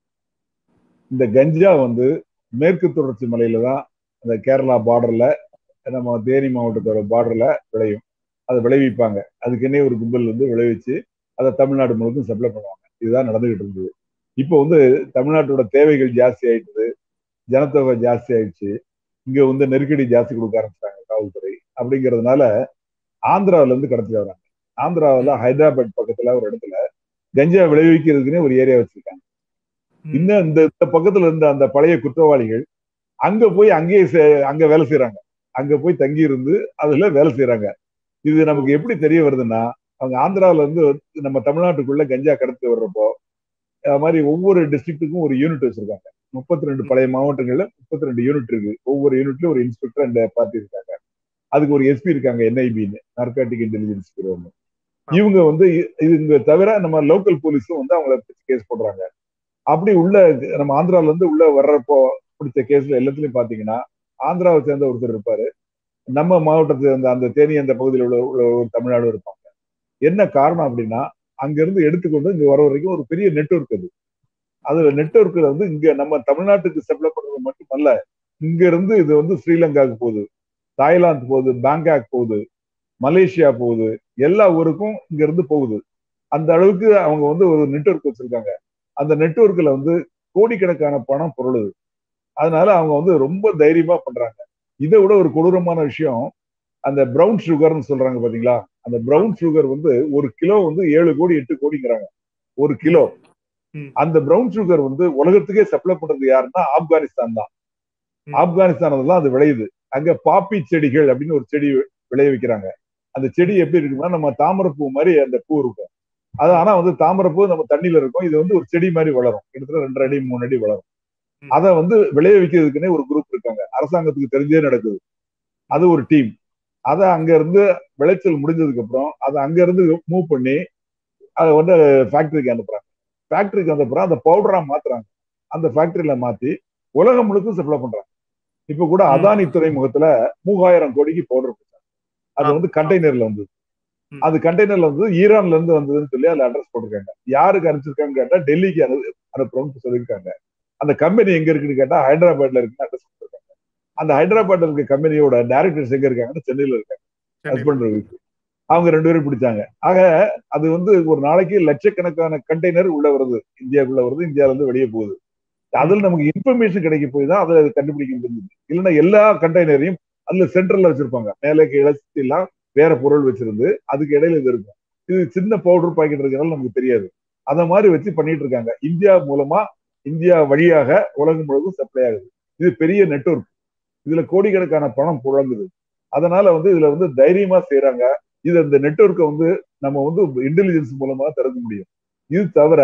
இந்த கஞ்சா வந்து மேற்கு தொடர்ச்சி மலையில தான் அந்த கேரளா பார்டர்ல நம்ம தேனி மாவட்டத்தோட பார்டர்ல விளையும் அதை விளைவிப்பாங்க அதுக்குன்னே ஒரு கும்பல் வந்து விளைவிச்சு அதை தமிழ்நாடு முழுவதும் சப்ளை பண்ணுவாங்க இதுதான் நடந்துகிட்டு இருந்தது இப்போ வந்து தமிழ்நாட்டோட தேவைகள் ஜாஸ்தி ஆயிட்டுது ஜனத்தொகை ஜாஸ்தி ஆயிடுச்சு இங்க வந்து நெருக்கடி ஜாஸ்தி கொடுக்க ஆரம்பிச்சாங்க காவல்துறை அப்படிங்கிறதுனால ஆந்திராவில இருந்து கடத்திட்டு வராங்க ஆந்திராவில் ஹைதராபாத் பக்கத்துல ஒரு இடத்துல கஞ்சா விளைவிக்கிறதுக்குன்னே ஒரு ஏரியா வச்சிருக்காங்க ம். இன்னும் இந்த இந்த பக்கத்துல இருந்த அந்த பழைய குற்றவாளிகள் அங்க போய் அங்கேயே சே- அங்க வேலை செய்யறாங்க அங்க போய் தங்கி இருந்து அதுல வேலை செய்யறாங்க இது நமக்கு எப்படி தெரிய வருதுன்னா அவங்க ஆந்திராவில இருந்து வந்து நம்ம தமிழ்நாட்டுக்குள்ள கஞ்சா கடத்தி வர்றப்போ அது மாதிரி ஒவ்வொரு டிஸ்ட்ரிக்ட்டுக்கும் ஒரு யூனிட் வச்சிருக்காங்க முப்பத்தி ரெண்டு பழைய மாவட்டங்கள்ல முப்பத்தி ரெண்டு யூனிட் இருக்கு ஒவ்வொரு யூனிட்லயும் ஒரு இன்ஸ்பெக்டர் அண்ட் பார்ட்டி இருக்காங்க அதுக்கு ஒரு எஸ்பி இருக்காங்க என்ஐபின்னு நார்காட்டிக் இன்டெலிஜென்ஸ் பியூரோன்னு இவங்க வந்து இ- இதுங்க தவிர நம்ம லோக்கல் போலீஸும் வந்து அவங்கள கேஸ் போடுறாங்க அப்படி உள்ள நம்ம ஆந்திரால இருந்து உள்ள வர்றப்போ பிடிச்ச கேஸ்ல எல்லாத்துலயும் பாத்தீங்கன்னா ஆந்திராவை சேர்ந்த ஒருத்தர் இருப்பாரு நம்ம மாவட்டத்தை சேர்ந்த அந்த தேனி அந்த பகுதியில் உள்ள உள்ள ஒரு தமிழ்நாடு இருப்பாங்க என்ன காரணம் அப்படின்னா அங்க இருந்து எடுத்துக்கொண்டு இங்க வர வரைக்கும் ஒரு பெரிய நெட்வொர்க் அது அதுல நெட்வொர்க்ல வந்து இங்க நம்ம தமிழ்நாட்டுக்கு சப்ளை பண்றது மட்டுமல்ல இங்க இருந்து இது வந்து ஸ்ரீலங்காவுக்கு போகுது தாய்லாந்து போகுது பேங்காக் போகுது மலேசியா போகுது எல்லா ஊருக்கும் இங்க இருந்து போகுது அந்த அளவுக்கு அவங்க வந்து ஒரு நெட்வொர்க் வச்சிருக்காங்க அந்த நெட்வொர்க்ல வந்து கோடிக்கணக்கான பணம் பொருளுது அதனால அவங்க வந்து ரொம்ப தைரியமா பண்றாங்க இதை விட ஒரு கொடூரமான விஷயம் அந்த பிரவுன் சுகர்னு சொல்றாங்க பாத்தீங்களா அந்த பிரவுன் சுகர் வந்து ஒரு கிலோ வந்து ஏழு கோடி எட்டு கோடிங்கிறாங்க ஒரு கிலோ ம். அந்த பிரவுன் சுகர் வந்து உலகத்துக்கே சப்ளை பண்றது யாருன்னா ஆப்கானிஸ்தான் தான் ம். ஆப்கானிஸ்தான்ல தான் அது விளையுது அங்க பாப்பி செடிகள் அப்படின்னு ஒரு செடி விளைய வைக்கிறாங்க அந்த செடி எப்படி இருக்குன்னா நம்ம தாமரைப்பூ மாதிரி அந்த பூ இருக்கும் அது ஆனா வந்து தாமரைப்பூ நம்ம தண்ணியில இருக்கும் இது வந்து ஒரு செடி மாதிரி வளரும் கிட்டத்தட்ட ரெண்டு அடி மூணு அடி வளரும் ம். அதை வந்து விளைய வைக்கிறதுக்குன்னே ஒரு குரூப் இருக்காங்க அரசாங்கத்துக்கு தெரிஞ்சே நடக்குது அது ஒரு டீம் அதை அங்க இருந்து விளைச்சல் முடிஞ்சதுக்கு அப்புறம் அதை அங்க இருந்து மூவ் பண்ணி அதை வந்து ஃபேக்டரிக்கு அனுப்புறாங்க ஃபேக்டரிக்கு அனுப்புறோம் அந்த பவுடரா மாத்துறாங்க அந்த ஃபேக்டரியில மாத்தி உலகம் முழுக்க சப்ளை பண்றாங்க இப்ப கூட ம். அதானி துறைமுகத்துல மூவாயிரம் கோடிக்கு பவுடர் கொடுத்தாங்க அது ஆ. வந்து கண்டெய்னர்ல வந்தது ம். அது கண்டெய்னர்ல வந்து ஈரான்ல இருந்து வந்ததுன்னு சொல்லி அதுல அட்ரஸ் போட்டிருக்காங்க யாருக்கு அனுப்பிச்சிருக்காங்க கேட்டா டெல்லிக்கு அனு அனுப்புறோம்னு சொல்லியிருக்காங்க அந்த கம்பெனி எங்க இருக்குன்னு கேட்டா ஹைதராபாத்ல இருக்குன்னு அட்ரஸ் கொடுத்துருக்காங்க அந்த ஹைதராபாத்ல இருக்க கம்பெனியோட டைரக்டர்ஸ் எங்க இருக்காங்கன்னா சென்னையில இருக்காங்க சென்னை. ஹஸ்பண்ட் ஒய்ஃப் அவங்க ரெண்டு பேரும் பிடிச்சாங்க ஆக அது வந்து ஒரு நாளைக்கு லட்சக்கணக்கான கண்டெய்னர் உள்ள வருது இந்தியாவுக்குள்ள வருது இந்தியால இருந்து வெளியே போகுது அதுல நமக்கு இன்ஃபர்மேஷன் கிடைக்க போய் தான் அதை கண்டுபிடிக்க முடிஞ்சது இல்லைன்னா எல்லா கண்டெய்னரையும் அதுல சென்டர்ல வச்சிருப்பாங்க மேலே கீழே சுத்தி எல்லாம் வேற பொருள் வச்சிருந்து அதுக்கு இடையில இது இருக்கும் இது சின்ன பவுடர் பாக்கெட் இருக்கிறதால நமக்கு தெரியாது அத மாதிரி வச்சு பண்ணிட்டு இருக்காங்க இந்தியா மூலமா இந்தியா வழியாக உலகம் முழுவதும் சப்ளை ஆகுது இது பெரிய நெட்வொர்க் இதுல கோடிக்கணக்கான பணம் புழங்குது அதனால வந்து இதுல வந்து தைரியமா செய்யறாங்க இது அந்த நெட்வொர்க்கை வந்து நம்ம வந்து இன்டெலிஜென்ஸ் மூலமா திறக்க முடியும் இது தவிர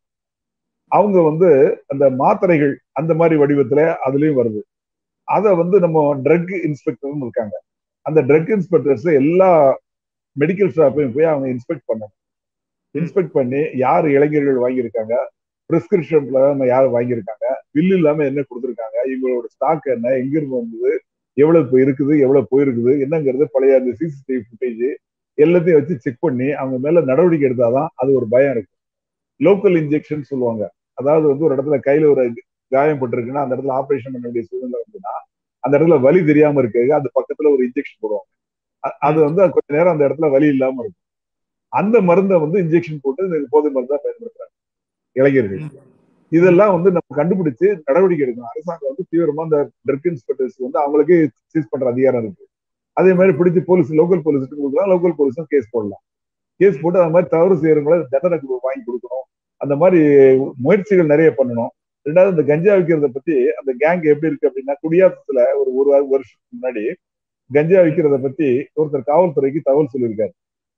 அவங்க வந்து அந்த மாத்திரைகள் அந்த மாதிரி வடிவத்துல அதுலயும் வருது அதை வந்து நம்ம ட்ரக் இன்ஸ்பெக்டர்னு இருக்காங்க அந்த ட்ரக் இன்ஸ்பெக்டர்ஸ் எல்லா மெடிக்கல் ஷாப்பையும் போய் அவங்க இன்ஸ்பெக்ட் பண்ணணும் இன்ஸ்பெக்ட் பண்ணி யார் இளைஞர்கள் வாங்கியிருக்காங்க பிரிஸ்கிரிப்ஷன்ல நம்ம யார் வாங்கியிருக்காங்க பில் இல்லாம என்ன கொடுத்துருக்காங்க இவங்களோட ஸ்டாக் என்ன எங்க இருந்து வந்தது எவ்வளவு இப்போ இருக்குது எவ்வளவு போயிருக்குது என்னங்கிறது பழைய அந்த சிசிடிவி ஃபுட்டேஜ் எல்லாத்தையும் வச்சு செக் பண்ணி அவங்க மேல நடவடிக்கை எடுத்தாதான் அது ஒரு பயம் இருக்கு லோக்கல் இன்ஜெக்ஷன் சொல்லுவாங்க அதாவது வந்து ஒரு இடத்துல கையில ஒரு காயம் பட்டிருக்குன்னா அந்த இடத்துல ஆபரேஷன் பண்ண வேண்டிய சூழ்நிலை வந்துன்னா அந்த இடத்துல வலி தெரியாம இருக்கு அது பக்கத்துல ஒரு இன்ஜெக்ஷன் போடுவாங்க அ- அது வந்து கொஞ்ச நேரம் அந்த இடத்துல வலி இல்லாம இருக்கும் அந்த மருந்தை வந்து இன்ஜெக்ஷன் போட்டு இந்த போதை மருந்தா பயன்படுத்துறாங்க இளைஞர்கள் இதெல்லாம் வந்து நம்ம கண்டுபிடிச்சு நடவடிக்கை எடுக்கணும் அரசாங்கம் வந்து தீவிரமா இந்த ட்ரக் இன்ஸ்பெக்டர்ஸ் வந்து அவங்களுக்கே சீஸ் பண்ற அதிகாரம் இருக்கு அதே மாதிரி பிடிச்சி போலீஸ் லோக்கல் போலீஸுக்கு கொடுக்கலாம் லோக்கல் போலீஸும் கேஸ் போடலாம் கேஸ் போட்டு அந்த மாதிரி தவறு செய்யறவங்கள தண்டனை வாங்கி கொடுக்கணும் அந்த மாதிரி முயற்சிகள் நிறைய பண்ணணும் ரெண்டாவது இந்த கஞ்சா விற்கிறத பத்தி அந்த கேங் எப்படி இருக்கு அப்படின்னா குடியாத்தத்துல ஒரு ஒரு வருஷத்துக்கு முன்னாடி கஞ்சா விற்கிறத பத்தி ஒருத்தர் காவல்துறைக்கு தகவல் சொல்லியிருக்காரு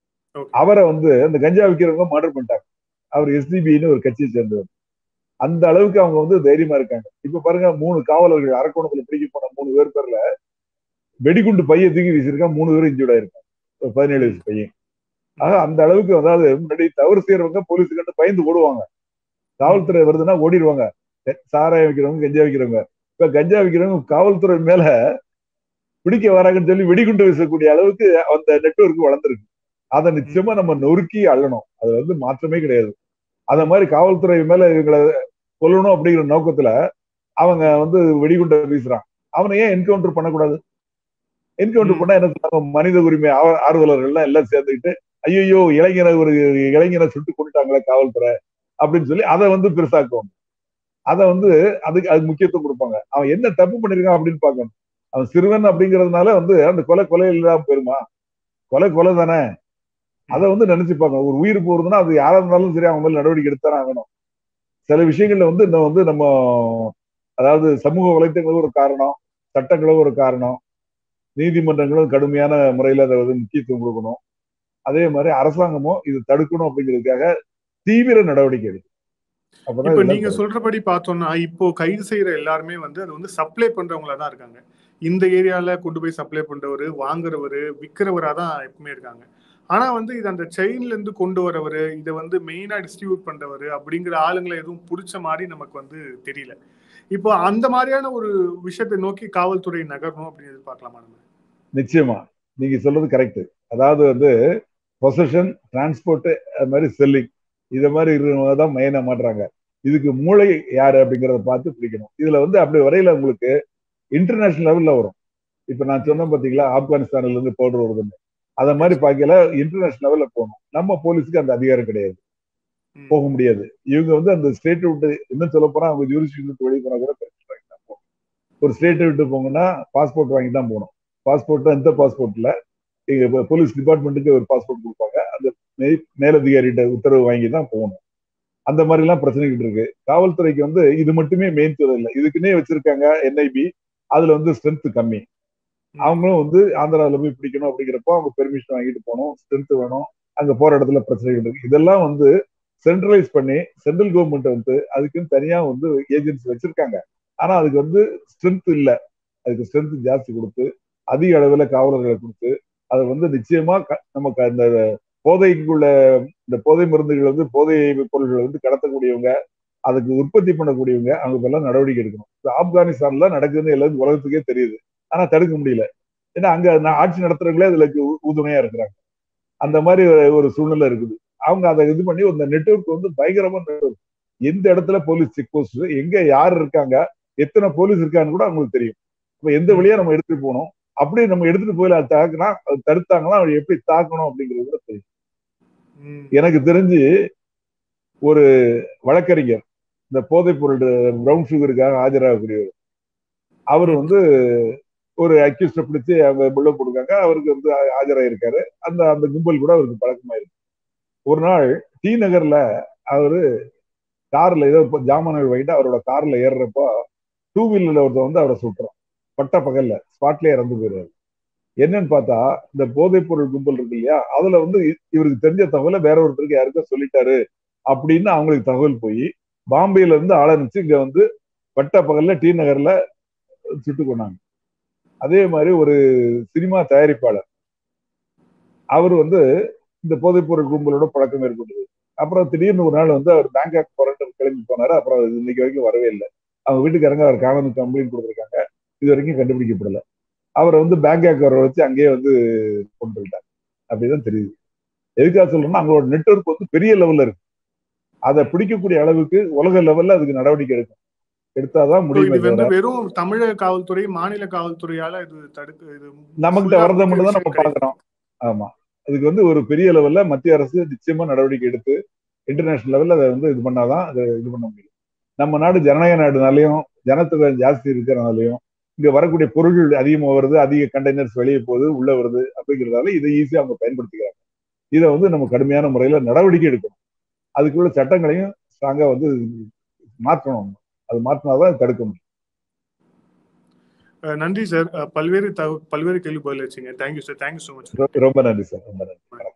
அவரை வந்து அந்த கஞ்சா விற்கிறவங்க மர்டர் பண்ணிட்டாங்க அவர் எஸ்டிபின்னு ஒரு கட்சியை சேர்ந்தவர் அந்த அளவுக்கு அவங்க வந்து தைரியமா இருக்காங்க இப்ப பாருங்க மூணு காவலர்கள் அரக்கோணத்துல பிடிக்க போன மூணு பேர் பேர்ல வெடிகுண்டு பைய தூக்கி வீசிருக்கான் மூணு பேரும் இன்ஜூர்ட் ஆயிருக்காங்க பதினேழு வயசு பையன் ஆக அந்த அளவுக்கு அதாவது முன்னாடி தவறு செய்யறவங்க போலீஸ் கண்டு பயந்து ஓடுவாங்க காவல்துறை வருதுன்னா ஓடிடுவாங்க சாராயம் வைக்கிறவங்க கஞ்சா வைக்கிறவங்க இப்ப கஞ்சா வைக்கிறவங்க காவல்துறை மேல பிடிக்க வராங்கன்னு சொல்லி வெடிகுண்டு வீசக்கூடிய அளவுக்கு அந்த நெட்ஒர்க் வளர்ந்துருக்கு அதை நிச்சயமா நம்ம நொறுக்கி அள்ளணும் அது வந்து மாற்றமே கிடையாது அத மாதிரி காவல்துறை மேல இவங்களை கொல்லணும் அப்படிங்கிற நோக்கத்துல அவங்க வந்து வெடிகுண்டை வீசுறான் அவனை ஏன் என்கவுண்டர் பண்ணக்கூடாது என்கவுண்டர் பண்ணா என்ன மனித உரிமை ஆர்வலர்கள்லாம் எல்லாம் சேர்ந்துக்கிட்டு ஐயோ இளைஞரை ஒரு இளைஞரை சுட்டு கொண்டுட்டாங்களே காவல்துறை அப்படின்னு சொல்லி அதை வந்து பெருசாக்குவாங்க அதை வந்து அதுக்கு அதுக்கு முக்கியத்துவம் கொடுப்பாங்க அவன் என்ன தப்பு பண்ணிருக்கான் அப்படின்னு பார்க்கணும் அவன் சிறுவன் அப்படிங்கிறதுனால வந்து அந்த கொலை கொலை இல்லாம போயிருமா கொலை கொலை தானே அதை வந்து நினைச்சுப்பாங்க ஒரு உயிர் போறதுன்னா அது யாரா இருந்தாலும் சரி அவங்க மேல நடவடிக்கை எடுத்தானே ஆகணும் சில விஷயங்கள்ல வந்து இன்னும் வந்து நம்ம அதாவது சமூக வலைத்தங்களும் ஒரு காரணம் சட்டங்களும் ஒரு காரணம் நீதிமன்றங்களும் கடுமையான முறையில அதை வந்து முக்கியத்துவம் கொடுக்கணும் அதே மாதிரி அரசாங்கமும் இது தடுக்கணும் அப்படிங்கிறதுக்காக தீவிர நடவடிக்கை எடுக்கும் இப்ப நீங்க சொல்றபடி பார்த்தோம்னா இப்போ கைது செய்யற எல்லாருமே வந்து அது வந்து சப்ளை பண்றவங்களா தான் இருக்காங்க இந்த ஏரியால கொண்டு போய் சப்ளை பண்றவரு வாங்குறவரு விற்கிறவரா தான் எப்பவுமே இருக்காங்க ஆனா வந்து இது அந்த செயின்ல இருந்து கொண்டு வரவர் இதை வந்து மெயினா டிஸ்ட்ரிபியூட் பண்றவர் அப்படிங்கிற ஆளுங்களை எதுவும் பிடிச்ச மாதிரி நமக்கு வந்து தெரியல இப்போ அந்த மாதிரியான ஒரு விஷயத்தை நோக்கி காவல்துறை நகரணும் அப்படின்னு எதிர்பார்க்கலாமா நம்ம நிச்சயமா நீங்க சொல்றது கரெக்ட் அதாவது வந்து பொசஷன் டிரான்ஸ்போர்ட் அது மாதிரி செல்லிங் இத மாதிரி இருக்கிறவங்க தான் மெயினா மாட்டுறாங்க இதுக்கு மூளை யாரு அப்படிங்கறத பார்த்து பிடிக்கணும் இதுல வந்து அப்படி வரையில உங்களுக்கு இன்டர்நேஷனல் லெவல்ல வரும் இப்ப நான் சொன்னேன் பாத்தீங்களா ஆப்கானிஸ்தான்ல இருந்து பவுடர் வருதுன்னு அத மாதிரி பார்க்கல இன்டர்நேஷனல் லெவல்ல போகணும் நம்ம போலீஸுக்கு அந்த அதிகாரம் கிடையாது போக முடியாது இவங்க வந்து அந்த ஸ்டேட் விட்டு இன்னும் சொல்ல போனா அவங்க ஜூரிஸ்டிக் விட்டு வெளியே போனா கூட வாங்கி தான் போகணும் ஒரு ஸ்டேட்டை விட்டு போங்கன்னா பாஸ்போர்ட் வாங்கி தான் போகணும் பாஸ்போர்ட் எந்த பாஸ்போர்ட்ல எங்க போலீஸ் டிபார்ட்மெண்ட்டுக்கு ஒரு பாஸ்போர்ட் கொடுப்பாங்க அந்த மேலதிகாரிகிட்ட உத்தரவு வாங்கி தான் போகணும் அந்த மாதிரி எல்லாம் பிரச்சனைகள் இருக்கு காவல்துறைக்கு வந்து இது மட்டுமே மெயின் துறை இல்லை இதுக்குன்னே வச்சிருக்காங்க என்ஐபி அதுல வந்து ஸ்ட்ரென்த் கம்மி அவங்களும் வந்து ஆந்திராவில் போய் பிடிக்கணும் அப்படிங்கிறப்போ அவங்க பெர்மிஷன் வாங்கிட்டு போகணும் ஸ்ட்ரென்த் வேணும் அங்க போற இடத்துல பிரச்சனைகள் இருக்கு இதெல்லாம் வந்து சென்ட்ரலைஸ் பண்ணி சென்ட்ரல் கவர்மெண்ட் வந்து அதுக்குன்னு தனியா வந்து ஏஜென்சி வச்சிருக்காங்க ஆனா அதுக்கு வந்து ஸ்ட்ரென்த் இல்லை அதுக்கு ஸ்ட்ரென்த் ஜாஸ்தி கொடுத்து அதிக அளவுல காவலர்களை கொடுத்து அதை வந்து நிச்சயமா நமக்கு அந்த போதைக்குள்ள இந்த போதை மருந்துகள் வந்து போதை பொருள்களை வந்து கடத்தக்கூடியவங்க அதுக்கு உற்பத்தி பண்ணக்கூடியவங்க அவங்க எல்லாம் நடவடிக்கை எடுக்கணும் ஆப்கானிஸ்தான்ல நடக்குதுன்னு எல்லாருக்கும் உலகத்துக்கே தெரியுது ஆனா தடுக்க முடியல ஏன்னா அங்க ஆட்சி நடத்துறவங்களே அதுல உறுதுணையா இருக்கிறாங்க அந்த மாதிரி ஒரு சூழ்நிலை இருக்குது அவங்க அதை இது பண்ணி அந்த நெட்ஒர்க் வந்து பயங்கரமா நெட்ஒர்க் எந்த இடத்துல போலீஸ் செக் போஸ்ட் எங்க யார் இருக்காங்க எத்தனை போலீஸ் இருக்கான்னு கூட அவங்களுக்கு தெரியும் இப்ப எந்த வழியா நம்ம எடுத்துட்டு போகணும் அப்படி நம்ம எடுத்துட்டு போயில தாக்குனா தடுத்தாங்கன்னா அவங்க எப்படி தாக்கணும் அப்படிங்கிறது கூட தெரியும் எனக்கு தெரிஞ்சு ஒரு வழக்கறிஞர் இந்த போதைப் பொருள் ப்ரௌன் சுகருக்காக ஆஜராகக்கூடியவர் அவர் வந்து ஒரு அக்யூஸ்ட பிடிச்சு அவங்க உள்ள போடுக்காங்க அவருக்கு வந்து ஆஜராயிருக்காரு அந்த அந்த கும்பல் கூட அவருக்கு பழக்கமாயிருக்கு ஒரு நாள் டி நகர்ல அவரு கார்ல ஏதோ ஜாமான்கள் வாங்கிட்டு அவரோட கார்ல ஏறுறப்போ டூ வீலர்ல ஒருத்தர் வந்து அவரை சுட்டுறான் பட்ட பகல்ல ஸ்பாட்லயே இறந்து போயிடுறாரு என்னன்னு பார்த்தா இந்த போதைப் பொருள் கும்பல் இருக்கு இல்லையா அதுல வந்து இவருக்கு தெரிஞ்ச தகவலை வேற ஒருத்தருக்கு யாருக்கோ சொல்லிட்டாரு அப்படின்னு அவங்களுக்கு தகவல் போய் பாம்பேல இருந்து ஆளனுச்சு இங்க வந்து பட்ட பகல்ல டி நகர்ல சுட்டு கொண்டாங்க அதே மாதிரி ஒரு சினிமா தயாரிப்பாளர் அவர் வந்து இந்த போதைப் பொருள் கும்பலோட பழக்கம் ஏற்பட்டது அப்புறம் திடீர்னு ஒரு நாள் வந்து அவர் பேங்காக் போராட்டம் கிளம்பி போனாரு அப்புறம் இன்னைக்கு வரைக்கும் வரவே இல்லை அவங்க வீட்டுக்காரங்க அவர் காணொலி கம்ப்ளைண்ட் கொடுத்துருக்காங்க இது வரைக்கும் கண்டுபிடிக்கப்படல அவரை வந்து பேங்காக் வர வச்சு அங்கேயே வந்து கொண்டு போயிட்டாங்க அப்படிதான் தெரியுது எதுக்காக சொல்றேன்னா அவங்களோட நெட்ஒர்க் வந்து பெரிய லெவல்ல இருக்கு அதை பிடிக்கக்கூடிய அளவுக்கு உலக லெவல்ல அதுக்கு நடவடிக்கை எடுக்கும் எடுத்தாதான் முடியும் இது வந்து வெறும் தமிழக காவல்துறை மாநில காவல்துறையால இது தடுக்க இது நமக்கிட்ட வரத மட்டும் தான் நம்ம பாக்குறோம் ஆமா அதுக்கு வந்து ஒரு பெரிய லெவல்ல மத்திய அரசு நிச்சயமா நடவடிக்கை எடுத்து இன்டர்நேஷனல் லெவல்ல அதை வந்து இது பண்ணாதான் அதை இது பண்ண முடியும் நம்ம நாடு ஜனநாயக நாடுனாலையும் ஜனத்தொகை ஜாஸ்தி இருக்கிறனாலையும் இங்க வரக்கூடிய பொருட்கள் அதிகமாக வருது அதிக கண்டெய்னர்ஸ் வெளியே போகுது உள்ள வருது அப்படிங்கிறதால இதை ஈஸியா அவங்க பயன்படுத்திக்கிறாங்க இதை வந்து நம்ம கடுமையான முறையில நடவடிக்கை எடுக்கணும் அதுக்குள்ள சட்டங்களையும் ஸ்ட்ராங்கா வந்து மாற்றணும் அது மாற்றினாதான் தடுக்க முடியும் நன்றி சார் பல்வேறு பல்வேறு கேள்வி பதில் வச்சுங்க thank you sir thank you so much ரொம்ப நன்றி சார் ரொம்ப நன்றி